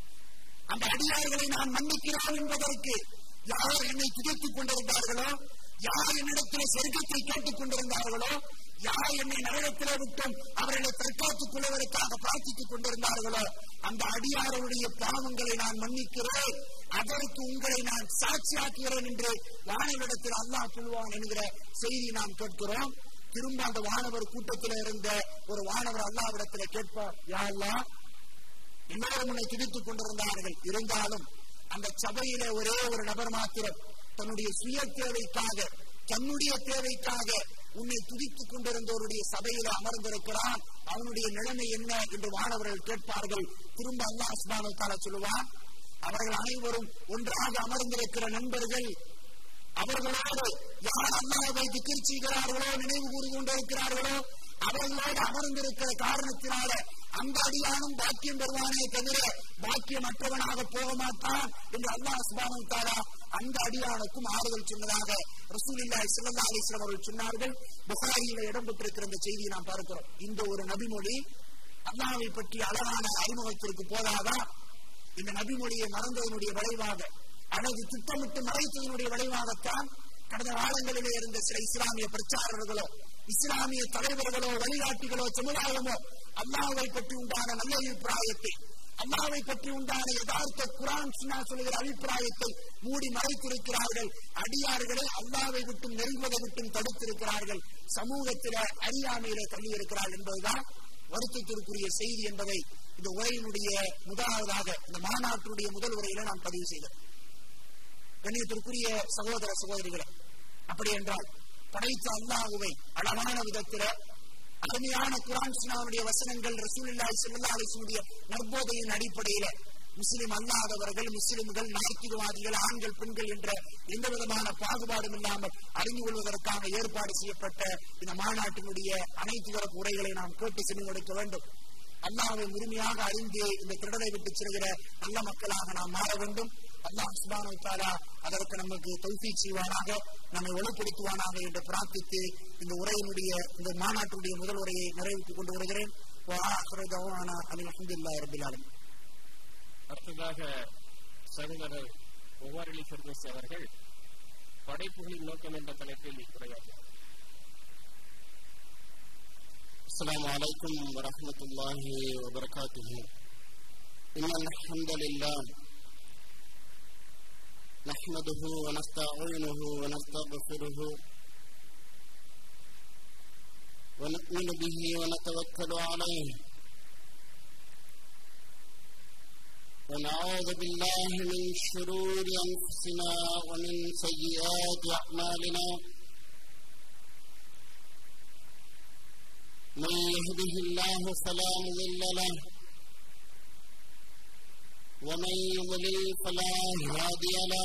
அந்த அடியார்களை நான் மன்னிக்கிறேன் என்பதற்கு யார் என்னை துதித்துக் கொண்டிருந்தார்களோ யார் என்னிடத்தில் சொர்க்கத்தை கேட்டுக் கொண்டிருந்தார்களோ யார் என்னை நரகத்திலே விட்டும் அவர்களை தற்காத்துக் கொள்வதற்காக பிரார்த்தித்துக் கொண்டிருந்தார்களோ அந்த அடியாருடைய பாவங்களை நான் மன்னிக்கிறேன் அதற்கு உங்களை நான் சாட்சியாக்குகிறேன் என்று வானவிடத்தில் அல்லாஹ் சொல்லுவான் என்கிற செய்தி நாம் கேட்கிறோம் திரும்ப அந்த வானவர் கூட்டத்தில் இருந்த ஒரு வானவர் அல்லாவிடத்தில் கேட்பார் யா அல்லாஹ் எல்லாரும் உன்னை துதித்துக் கொண்டிருந்தார்கள் இருந்தாலும் அந்த சபையில ஒரே ஒரு நபர் மாத்திரம் தன்னுடைய சுய தேவைக்காக தன்னுடைய தேவைக்காக உன்னை துதித்துக் கொண்டிருந்தவருடைய சபையில அமர்ந்திருக்கிறான் அவனுடைய நிலைமை என்ன என்று மாணவர்கள் கேட்பார்கள் திரும்ப அல்லாஹ் சுபானு தாலா சொல்லுவான் அவர்கள் அனைவரும் ஒன்றாக அமர்ந்திருக்கிற நண்பர்கள் அவர்களோடு யார் அல்லாஹை திக்கர் செய்கிறார்களோ நினைவு கூறி கொண்டிருக்கிறார்களோ அவர்களோடு அமர்ந்திருக்கிற காரணத்தினால அந்த அடியானும் பாக்கியம் பெறுவானே தவிர பாக்கியமற்றவனாக போக மாட்டான் என்று அல்லாஹ் சுபானு தாரா அந்த அடியானுக்கும் ஆறுதல் சொன்னதாக ரசூலில்லாய் சில்லா அலிஸ்லாம் அவர்கள் சொன்னார்கள் புகாரியில இடம்பெற்றிருக்கிற இந்த செய்தியை நாம் பார்க்கிறோம் இந்த ஒரு நபிமொழி அல்லாவை பற்றி அழகான அறிமுகத்திற்கு போதாதா இந்த நபிமொழியை மறந்ததனுடைய விளைவாக அல்லது திட்டமிட்டு மறைத்ததனுடைய விளைவாகத்தான் கடந்த காலங்களிலே இருந்த சில இஸ்லாமிய பிரச்சாரர்களோ இஸ்லாமிய தலைவர்களோ வழிகாட்டிகளோ சமுதாயமோ அல்லாவை பற்றி உண்டான நல்ல அபிப்பிராயத்தை அல்லாவை பற்றி உண்டான யதார்த்த குரான் சுன்னா சொல்லுகிற அபிப்பிராயத்தை மூடி மறைத்திருக்கிறார்கள் அடியார்களை அல்லாவை விட்டும் நெருங்குவதை விட்டும் தடுத்திருக்கிறார்கள் சமூகத்தில அறியாமையிலே தள்ளி இருக்கிறார்கள் என்பதுதான் வருத்தத்திற்குரிய செய்தி என்பதை இந்த உரையினுடைய முதலாவதாக இந்த மாநாட்டினுடைய முதல் உரையில நாம் பதிவு செய்தோம் கண்ணியத்திற்குரிய சகோதர சகோதரிகளை அப்படி என்றால் படைத்த அல்லாஹுவை அழகான விதத்தில அருமையான குரான் சினாவுடைய வசனங்கள் ரசூலில்லாய் செல்லா அலிசுடைய நற்போதையின் அடிப்படையில முஸ்லிம் அல்லாதவர்கள் முஸ்லிம்கள் நாத்திகவாதிகள் ஆண்கள் பெண்கள் என்ற எந்த விதமான பாகுபாடும் இல்லாமல் அறிந்து கொள்வதற்காக ஏற்பாடு செய்யப்பட்ட இந்த மாநாட்டினுடைய அனைத்து தரப்பு உரைகளை நாம் கேட்டு சென்று கொடுக்க வேண்டும் அல்லாவை முழுமையாக அறிந்து இந்த திருடலை விட்டு செல்கிற நல்ல மக்களாக நாம் மாற வேண்டும் அல்லாஹ் சுபானு தாலா அதற்கு நமக்கு தொல்பி செய்வானாக நம்மை வலுப்படுத்துவானாக என்று பிரார்த்தித்து இந்த உரையினுடைய இந்த மாநாட்டுடைய முதல் உரையை நிறைவேற்றிக் கொண்டு வருகிறேன் அடுத்ததாக சகோதரர் ஒவ்வொரு ஃபெர்தோஸ் அவர்கள் படைப்புகளின் நோக்கம் என்ற தலைப்பில் உரையாற்றுவார் السلام عليكم ورحمة الله وبركاته إن الحمد لله نحمده ونستعينه ونستغفره ونؤمن به ونتوكل عليه ونعوذ بالله من شرور أنفسنا ومن سيئات أعمالنا من يهده الله فلا مضل له ومن يضلل فلا هادي له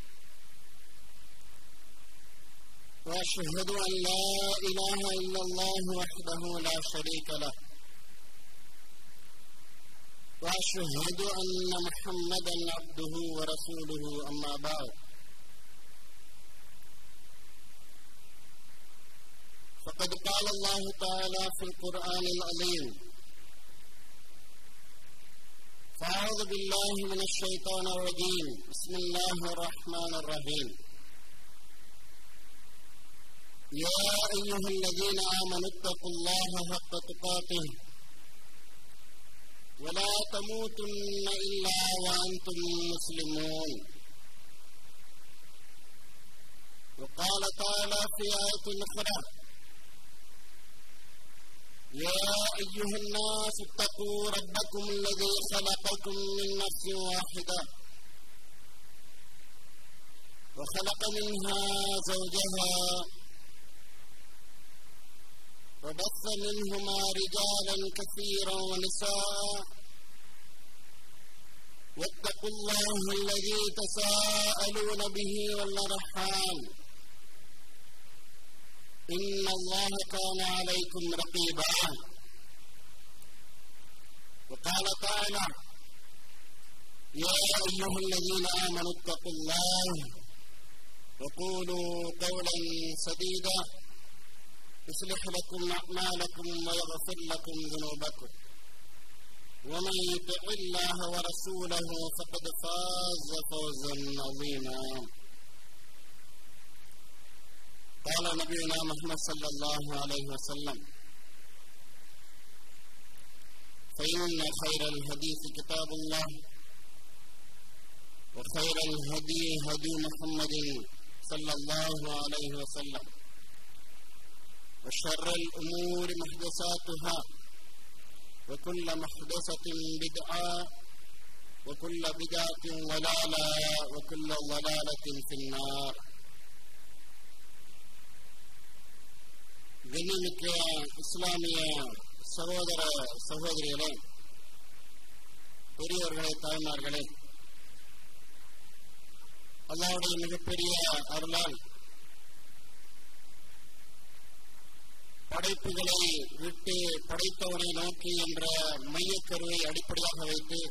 واشهد ان لا اله الا الله وحده لا شريك له واشهد ان محمدا عبده ورسوله اما بعد فقد قال الله تعالى في القران العظيم فاعوذ بالله من الشيطان الرجيم بسم الله الرحمن الرحيم يا ايها الذين امنوا اتقوا الله حق تقاته ولا تموتن إلا وأنتم مسلمون وقال تعالى في آية أخرى يا أيها الناس اتقوا ربكم الذي خلقكم من نفس واحدة وخلق منها زوجها وبث منهما رجالا كثيرا ونساء واتقوا الله الذي تساءلون به والارحام ان الله كان عليكم رقيبا وقال تعالى يا ايها الذين امنوا اتقوا الله وقولوا قولا سديدا يصلح لكم أعمالكم ويغفر لكم ذنوبكم ومن يطع الله ورسوله فقد فاز فوزا عظيما قال نبينا محمد صلى الله عليه وسلم فإن خير الحديث كتاب الله وخير الهدي هدي محمد صلى الله عليه وسلم وشر الأمور محدثاتها وكل محدثة بدعة وكل بدعة ضلالة وكل ضلالة في النار கண்ணிமிக்க இஸ்லாமிய சகோதர சகோதரிகளே பெரியவர்களே தாய்மார்களே அல்லாவுடைய மிகப்பெரிய அருளால் படைப்புகளை விட்டு படைத்தவனை நோக்கி என்ற மையக்கருவை அடிப்படையாக வைத்து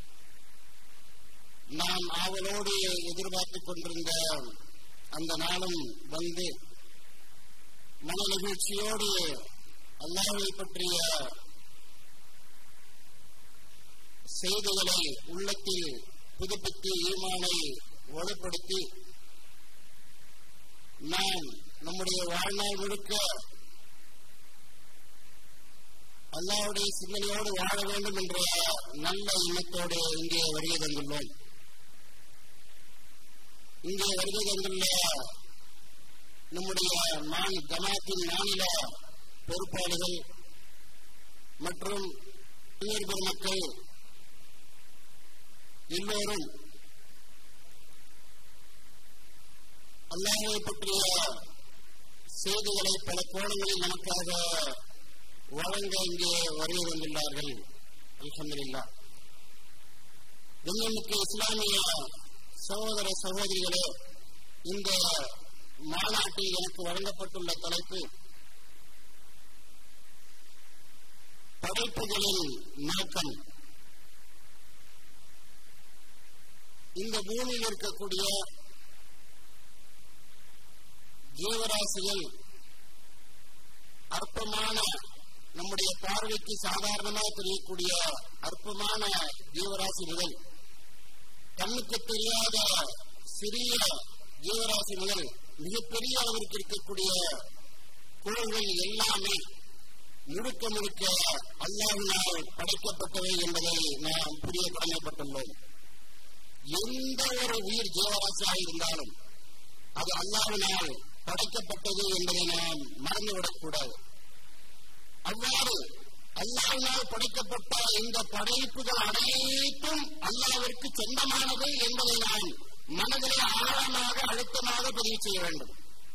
நாம் ஆவலோடு எதிர்பார்த்துக் கொண்டிருந்த அந்த நாளும் வந்து மன நிகழ்ச்சியோடு அல்லாஹை பற்றிய செய்திகளை உள்ளத்தில் புதுப்பித்து ஈமானை வலுப்படுத்தி நாம் நம்முடைய வாழ்நாள் முழுக்க அல்லாவுடைய சிந்தனையோடு வாழ வேண்டும் என்ற நல்ல எண்ணத்தோடு இங்கே வருகை தந்துள்ளோம் இங்கே வருகை தந்துள்ள நம்முடைய நான் ஜமாத்தின் மாநில பொறுப்பாளர்கள் மற்றும் இளைஞர் பெருமக்கள் எல்லோரும் அல்லாஹை பற்றிய செய்திகளை பல கோணங்களில் நமக்காக வழங்க இங்கே வருகை வந்துள்ளார்கள் அல்ஹம்துலில்லா எண்ணிமிக்க இஸ்லாமிய சகோதர சகோதரிகளே இந்த மாநாட்டில் எனக்கு வழங்கப்பட்டுள்ள தலைப்பு படைப்புகளின் நோக்கம் இந்த பூமியில் இருக்கக்கூடிய ஜீவராசிகள் அற்பமான நம்முடைய பார்வைக்கு சாதாரணமாக தெரியக்கூடிய அற்பமான ஜீவராசி முதல் கண்ணுக்கு தெரியாத சிறிய ஜீவராசி முதல் மிகப்பெரிய அளவிற்கு இருக்கக்கூடிய குழுங்கள் எல்லாமே முழுக்க முழுக்க அல்லாஹினால் படைக்கப்பட்டவை என்பதை நாம் புரிய கடமைப்பட்டுள்ளோம் எந்த ஒரு உயிர் ஜீவராசியாக இருந்தாலும் அது அல்லாஹினால் படைக்கப்பட்டது என்பதை நாம் மறந்துவிடக் கூடாது அவ்வாறு அல்லாஹினால் படைக்கப்பட்ட இந்த படைப்புகள் அனைத்தும் அல்லாவிற்கு சொந்தமானது என்பதை நாம் மனதிலே ஆழமாக அழுத்தமாக பதிவு செய்ய வேண்டும்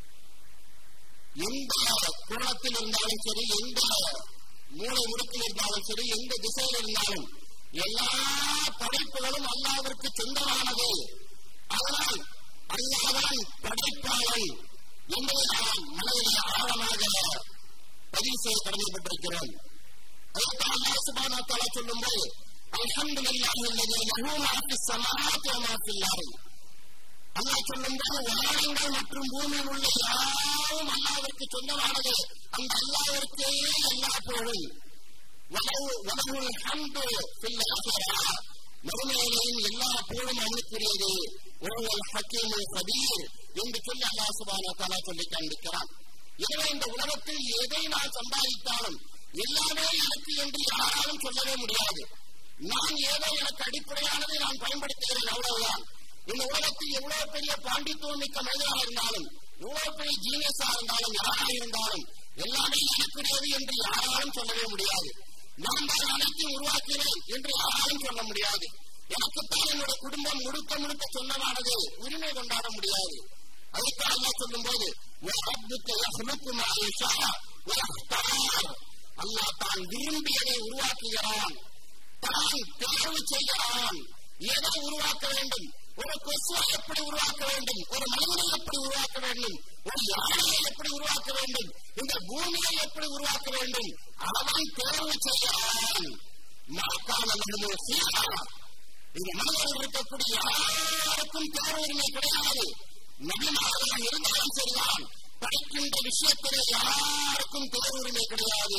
எந்த கோணத்தில் இருந்தாலும் சரி எந்த மூளை முடுக்கில் இருந்தாலும் சரி எந்த திசையில் இருந்தாலும் எல்லா படைப்புகளும் அல்லாவிற்கு சொந்தமானது அதனால் அல்லாதான் படைப்பாளன் என்பதை நாம் மனதிலே ஆழமாக பதிவு செய்ய கடமைப்பட்டிருக்கிறோம் அதைத்தான் சுபானா தலா சொல்லும்போது الحمد لله الذي له ما في السماوات وما في الارض அல்லாஹ் சொல்லும்போது வானங்கள் மற்றும் பூமியில் உள்ள யாவும் அல்லாவிற்கு சொந்தமானது அந்த அல்லாவிற்கே எல்லா புகழும் வலவு வலவுல் ஹம்து ஃபில் ஆஹிரா மறுமையிலேயும் எல்லா புகழும் அவனுக்குரியது ஒருவல் ஹக்கீமுல் கபீர் என்று சொல்லி அல்லாஹ் சுப்ஹானஹு வ தஆலா சொல்லி காண்பிக்கிறான் எனவே இந்த உலகத்தில் எதை நான் சம்பாதித்தாலும் எல்லாமே எனக்கு என்று யாராலும் சொல்லவே முடியாது நான் ஏதோ எனக்கு அடிப்படையானதை நான் பயன்படுத்துகிறேன் அவ்வளவுதான் இந்த உலகத்தில் எவ்வளவு பெரிய பாண்டித்துவம் மிக்க மனிதனாக இருந்தாலும் எவ்வளவு பெரிய ஜீனியஸா இருந்தாலும் யாராக இருந்தாலும் எல்லாமே எனக்குரியது என்று யாராலும் சொல்லவே முடியாது நான் தான் அனைத்தையும் உருவாக்கினேன் என்று யாராலும் சொல்ல முடியாது எனக்குத்தான் என்னோட குடும்பம் முழுக்க முழுக்க சொந்தமானது உரிமை கொண்டாட முடியாது அதுக்காக அல்லாஹ் சொல்லும்போது وَرَبُّكَ يَخْلُقُ مَا يَشَاءُ وَيَخْتَارُ அல்லாஹ் தான் விரும்பியதை உருவாக்குகிறான் தான் தேர்வு செய்கிறான் எதை உருவாக்க வேண்டும் ஒரு கொசுவை எப்படி உருவாக்க வேண்டும் ஒரு மனிதனை எப்படி உருவாக்க வேண்டும் ஒரு யானையை எப்படி உருவாக்க வேண்டும் இந்த பூமியை எப்படி உருவாக்க வேண்டும் அவன் தேர்வு செய்கிறான் மாக்கான மனிதன் சீரா இந்த மனிதர்கள் இருக்கக்கூடிய யாருக்கும் தேர்வு உரிமை கிடையாது நபிமாராக இருந்தாலும் சரிதான் படிக்கின்ற விஷயத்திலே யாருக்கும் தேர்வு உரிமை கிடையாது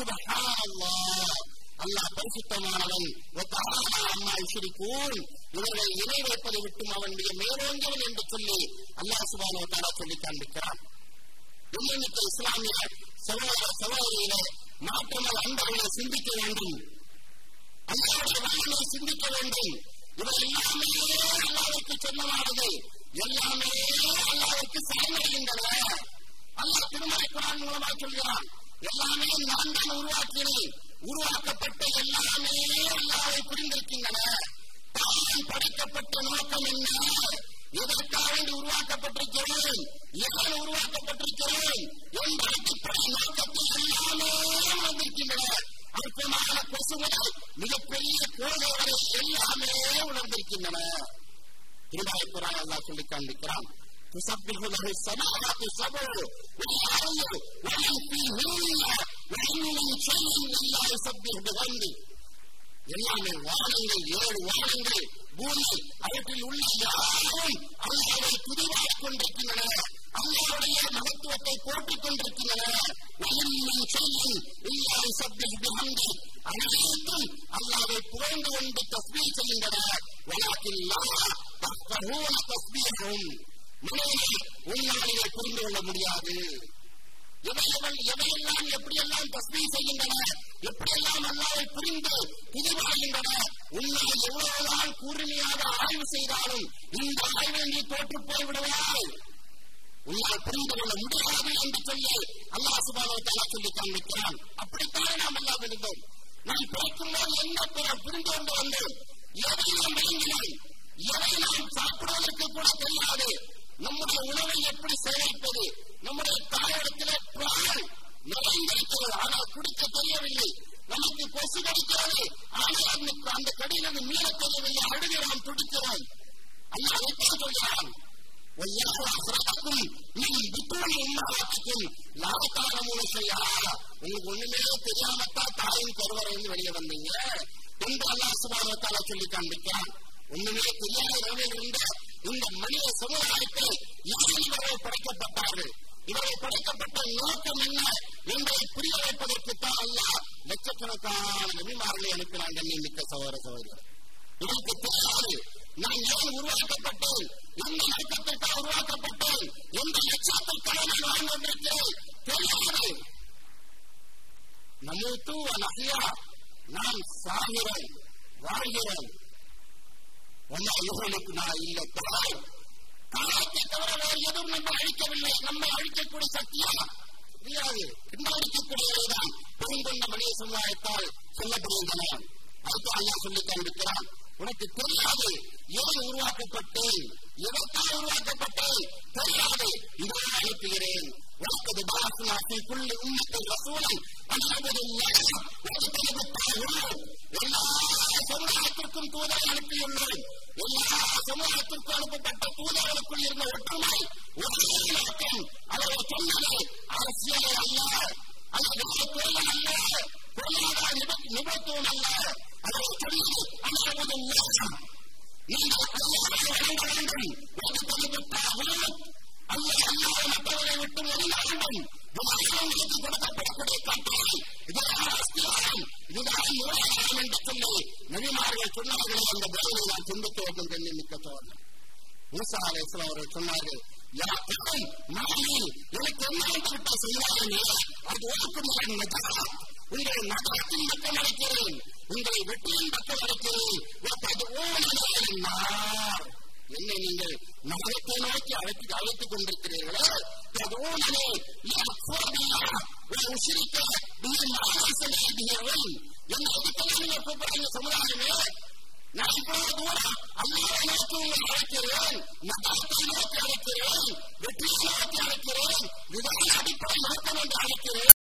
சுபஹானல்லாஹ் அல்லாஹ் பரிசுத்தமானவன் ஒத்தாரா அம்மா இஷரிக்கூன் இவர்களை இணை வைப்பதை விட்டும் அவன் மிக மேலோங்கியவன் என்று சொல்லி அல்லாஹ் சுபானோ தாரா சொல்லி காண்பிக்கிறான் இன்னைக்கு இஸ்லாமிய சகோதர சகோதரியிலே மாற்றங்கள் அன்பர்களை சிந்திக்க வேண்டும் அல்லாவுடைய வல்லமை சிந்திக்க வேண்டும் இவை எல்லாமே அல்லாவிற்கு சொந்தமானது எல்லாமே அல்லாவிற்கு சரணடைகின்றன அல்லாஹ் திருமலை குரான் மூலமாக சொல்கிறான் எல்லாமே நான் தான் உருவாக்கினேன் உருவாக்கப்பட்ட எல்லாமே அல்லாவை புரிந்திருக்கின்றன தான் படைக்கப்பட்ட நோக்கம் என்ன எதற்காக வேண்டி உருவாக்கப்பட்டிருக்கிறோம் ஏன் உருவாக்கப்பட்டிருக்கிறோம் என்ற அடிப்படை நோக்கத்தை எல்லாமே உணர்ந்திருக்கின்றன அற்பமான கொசுகளை மிகப்பெரிய கோழைகளை எல்லாமே உணர்ந்திருக்கின்றன திருமலைக்குறான் அல்லாஹ் சொல்லி காண்பிக்கிறான் تسبح له السماوات السبع والأرض ومن فيهن وإن من شيء إلا يسبح بحمده எல்லாமே வானங்கள் ஏழு வானங்கள் பூமி அவற்றில் உள்ள யாரும் அல்லாவை துதிவாய் கொண்டிருக்கின்றன அல்லாவுடைய மகத்துவத்தை போற்றிக் கொண்டிருக்கின்றன வலிமையின் செய்யும் இல்லாய் சப்தி பிஹம்தி அனைத்தும் அல்லாவை புகழ்ந்து கொண்டு தஸ்மீ செய்கின்றன வழக்கில் தஸ்பூன தஸ்மீகும் மனிதனை உன்னாலேயே புரிந்து கொள்ள முடியாது எவையவள் எவையெல்லாம் எப்படியெல்லாம் தஸ்மீ செய்கின்றன எப்படியெல்லாம் அல்லாவை புரிந்து புதிவாகின்றன உன்னால் எவ்வளவுதான் கூர்மையாக ஆய்வு செய்தாலும் இந்த ஆய்வில் நீ தோற்று போய் விடுவாய் உன்னால் புரிந்து கொள்ள முடியாது என்று சொல்லி அல்லாஹ் சுபாவத்தாலா சொல்லி காண்பிக்கிறான் அப்படித்தான் நாம் எல்லாம் இருந்தோம் நான் பிறக்கும் போது என்ன பிற புரிந்து கொண்டு வந்தோம் எதை நாம் விளங்கினோம் எதை நாம் சாப்பிடுவதற்கு கூட தெரியாது நம்முடைய உணவை எப்படி சேமிப்பது நம்முடைய தாயிடத்திலே பிரான் நிறைந்திருக்கிறது ஆனால் குடிக்க தெரியவில்லை நமக்கு கொசு கடிக்கிறது ஆனால் அந்த அந்த கடியிலிருந்து மீற தெரியவில்லை அழுகிறோம் துடிக்கிறோம் அல்ல அதைத்தான் சொல்கிறான் والله أخرجكم من بطون أمهاتكم لا تعلمون شيئا உங்களுக்கு ஒண்ணுமே தெரியாமத்தான் தாயின் கருவறையிலிருந்து வெளியே வந்தீங்க என்று அல்லாஹ் சுப்ஹானஹு வ தஆலா சொல்லி காண்பிக்கிறான் ஒண்ணுமே தெரியாத நிலையில் இருந்த இந்த மனித சமுதாயத்தை ஏன் இவர்கள் படைக்கப்பட்டார்கள் இவர்கள் படைக்கப்பட்ட நோக்கம் என்ன என்பதை புரிய வைப்பதற்குத்தான் அல்லாஹ் லட்சக்கணக்கான நபிமார்களை அனுப்பினான் மிக்க சகோதர சகோதரர் இதற்கு தெரியாது நான் ஏன் உருவாக்கப்பட்டேன் எந்த நோக்கத்திற்காக உருவாக்கப்பட்டேன் எந்த லட்சியத்திற்காக நான் வாழ்ந்து கொண்டிருக்கிறேன் தெரியாது நமூத்து நகையா நாம் சாகிறோம் வாழ்கிறோம் ஒன்னா யுகனுக்கு நான் இல்லை தாய் காலத்தை தவிர வேறு எதுவும் நம்மை அழிக்கவில்லை நம்மை அழிக்கக்கூடிய சக்தியா முடியாது பின்னடிக்கக்கூடியவைதான் பெருங்கொண்ட மனித சமுதாயத்தால் சொல்லப்படுகின்றன அதுக்கு அல்லா சொல்லி காண்பிக்கிறான் உனக்கு தெரியாது ஏன் உருவாக்கப்பட்டேன் எதற்காக உருவாக்கப்பட்டேன் தெரியாது இதை அனுப்புகிறேன் உனக்கு பாசனா في كل أمة رسولا أن اعبدوا الله واجتنبوا الطاغوت எல்லா சமுதாயத்திற்கும் தூதரை அனுப்பியுள்ளோம் எல்லா சமுதாயத்திற்கும் அனுப்பப்பட்ட தூதர்களுக்குள் இருந்த ஒற்றுமை ஒரே நோக்கம் அவர்கள் சொன்னது அரசியலை அல்ல அல்லது தொழில் அல்ல பொருளாதார நிபுணத்துவம் அல்ல அதை தெரியும் அல்லாஹ்வுடைய நேசம் நீங்கள் அல்லாஹ்வை வணங்க வேண்டும் எது தெரிவித்தாகும் அல்லாஹ் அல்லாஹ் மற்றவரை விட்டு ஒதுங்க வேண்டும் இதுதான் உங்களுக்கு கொடுக்கப்படக்கூடிய கட்டளை இதுதான் ஆஸ்தியாரம் இதுதான் மூலாதாரம் என்று சொல்லி நபிமார்கள் சொன்னார்களே அந்த பதிலை நான் சிந்திக்க வேண்டும் கண்ணி மிக்க சோழன் மூசா அலைஹிஸ்ஸலாம் அவர்கள் சொன்னார்கள் யா கௌம் மாலி எனக்கு என்ன விட்ட செய்யாதே அது உனக்கு நான் நஜாத் உங்களை நகரத்தின் பக்கம் அழைக்கிறேன் உங்களை வெற்றியின் பக்கம் அழைக்கிறேன் அது ஊழலின் நார் என்னை நீங்கள் நகரத்தை நோக்கி அழைத்து அழைத்துக் கொண்டிருக்கிறீர்களே அது ஊழலே சோபியா ஒரு உசிரிக்க என்னை எதுக்கெல்லாம் நீங்க கூப்பிடுறீங்க சமுதாயமே நான் இவ்வளவு தூரம் அல்லாவை நோக்கி உங்களை அழைக்கிறேன் நகரத்தை நோக்கி அழைக்கிறேன் வெற்றியை நோக்கி அழைக்கிறேன் விதான அடிப்படை நோக்கம் என்று அழைக்கிறேன்